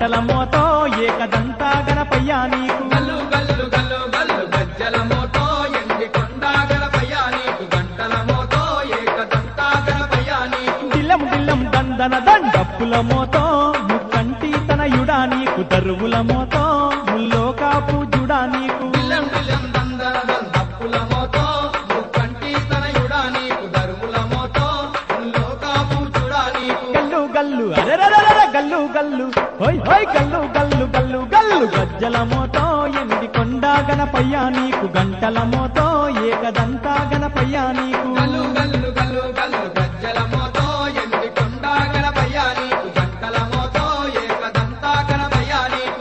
గంటల మోతో ఏకదంతా గణపయ్యా నీకు గల్లు గల్లు గల్లు గల్లు గజ్జల మోతో ఎండి కొండ గణపయ్య నీకు గంటల మోతో ఏకదంతా గణపయ్య నీకు దిల్లం దిల్లం దందన దండప్పుల మోతో ముక్కంటి తనయుడా నీకు దరువుల మోతో ముల్లోకా పూజుడా నీకు బిల్లం బిల్లం దందన దందప్పుల మోతో ముక్కంటి తనయుడా నీకు దరుముల మోతో లోకా పూచుడా నీకు గల్లు గల్లు అరెరరర గల్లు గల్లు హోయ్ హోయ్ గల్లు గల్లు గల్లు గల్లు గజ్జల మోతో ఎండి కొండ గణపయ్యా నీకు గంటల మోతో ఏకదంతా గణపయ్యా నీకు గల్లు గల్లు గల్లు గల్లు గజ్జల మోతో ఎండి కొండ గణపయ్య నీకు గంటల మోతో ఏకదంతా గణపయ్య నీకు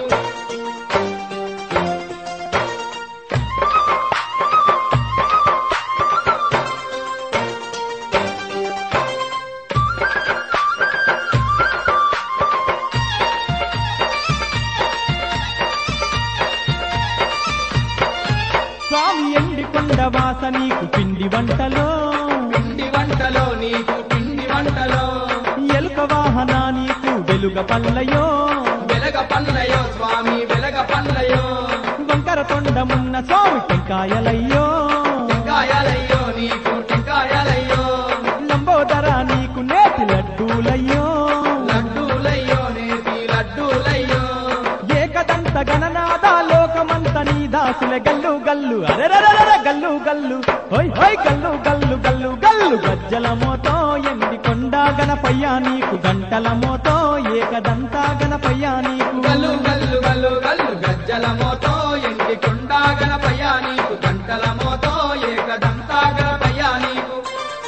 స్వామి ఎండి కొండ వాస నీకు పిండి వంటలో పిండి వంటలో నీకు పిండి వంటలో ఎలుక వాహన నీకు వెలుగ పల్లయో వెలగ పల్లయో స్వామి వెలగ పల్లయో వంకర తొండమున్న స్వామి టెంకాయలయ్యో టెంకాయలయ్యో నీకు టెంకాయలయ్యో లంబోదర నీకు నేతి లడ్డూలయ్యో లడ్డూలయ్యో నేతి లడ్డూలయ్యో ఏకదంత గణనాద లోకమంత నీ దాసుల గల్లు గల్లు అరెరరర గల్లు గల్లు హోయ్ హోయ్ గల్లు గల్లు గల్లు గల్లు గజ్జల మోతో ఎండి కొండ గణపయ్యా నీకు గంటల మోతో ఏకదంత గణపయ్యా నీకు గల్లు గల్లు గల్లు గల్లు గజ్జల మోతో ఎండి కొండ గణపయ్య నీకు గంటల మోతో ఏకదంతా గణపయ్య నీకు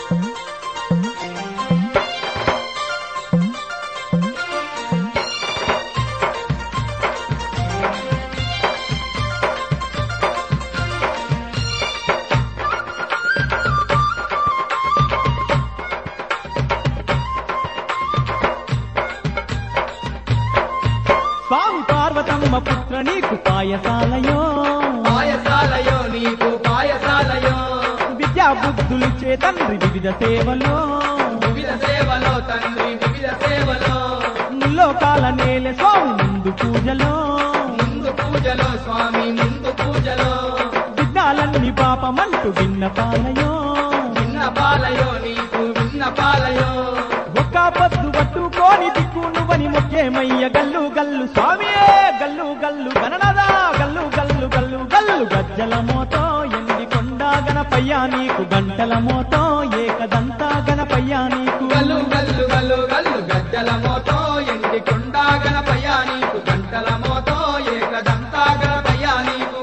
స్వామి పార్వతమ్మ పుత్ర నీకు పాయసాలయో పాయసాలయో నీకు పాయసాలయో విద్యా బుద్ధులు చే తండ్రి వివిధ సేవలో వివిధ సేవలో తండ్రి వివిధ సేవలో ముల్లోకాల నేల స్వామి ముందు పూజలో ముందు పూజలో స్వామి ముందు పూజలో విఘ్నాలన్నీ పాపమంటూ విన్నపాలయో విన్న పాలయో నీకు విన్న పాలయో ఒక్క పొద్దు పట్టుకోని దిక్కు నువ్వని ముఖ్యమయ్య గల్లు గల్లు స్వామియే గల్లు గల్లు గణనదా గల్లు గల్లు గల్లు గల్లు గజ్జల మోతో ఎండి కొండ గణపయ్యా నీకు గంటల మోతో ఏకదంత గణపయ్యా నీకు గల్లు గల్లు గల్లు గల్లు గజ్జల మోతో ఎండి కొండ గణపయ్య నీకు గంటల మోతో ఏకదంతా గణపయ్య నీకు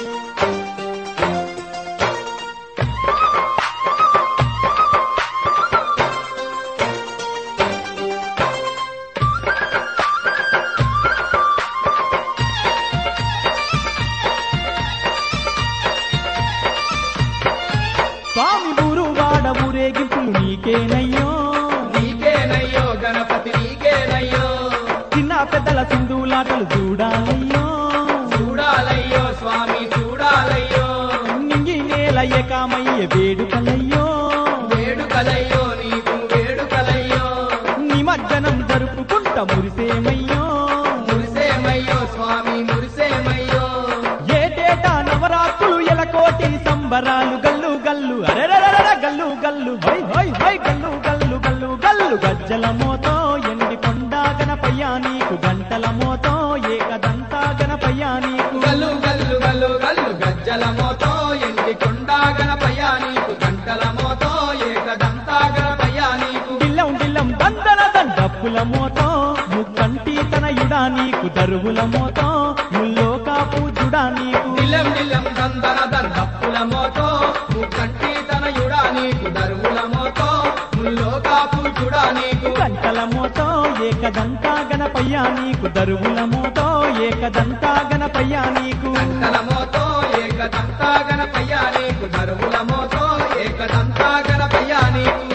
స్వామి ఊరు వాడ ఊరేగింపులు నీకేనయ్యో నీకేనయ్యో గణపతి నీకేనయ్యో చిన్న పెద్దల సింధులాటలు చూడాలయ్యో చూడాలయ్యో స్వామి చూడాలయ్యో నింగి నేల ఏకామయ్య వేడుకలయ్యో వేడుకలయ్యో నీకు వేడుకలయ్యో నిమజ్జనం జరుపుకుంట మురిసేమయ్యో మురిసేమయ్యో స్వామి మురిసేమయ్యో ఏటేటా నవరాత్రులు ఎలకోటి సంబరాలు గల్లు గల్లు అరెరరర గల్లు గల్లు హై హై హై గల్లు గల్లు గల్లు గల్లు గజ్జల మోతో ఎండి కొండ గణపయ్యా నీకు గంటల మోతో ఏకదంతా గణపయ్యా నీకు గల్లు గల్లు గల్లు గల్లు గజ్జల మోతో ఎండి కొండ గణపయ్య నీకు గంటల మోతో ఏకదంతా గణపయ్య నీకు దిల్లం దిల్లం దందన దండప్పుల మోతో ముక్కంటి తనయుడా నీకు దరువుల మోతో ముల్లోకా పూజుడా నీకు నిలం నిలం దందన దండప్పుల మోతో ముక్కంటి తనయుడా నీకు దరువుల మోతో ముల్లోకా పూజుడా నీకు గంటల మోతో ఏకదంతా గణపయ్యా నీకు దరువుల మోతో ఏకదంతా గణపయ్యా నీకు గంటల మోతో ఏకదంతా గణపయ్య నీకు దరువుల మోతో ఏకదంతా గణపయ్య నీకు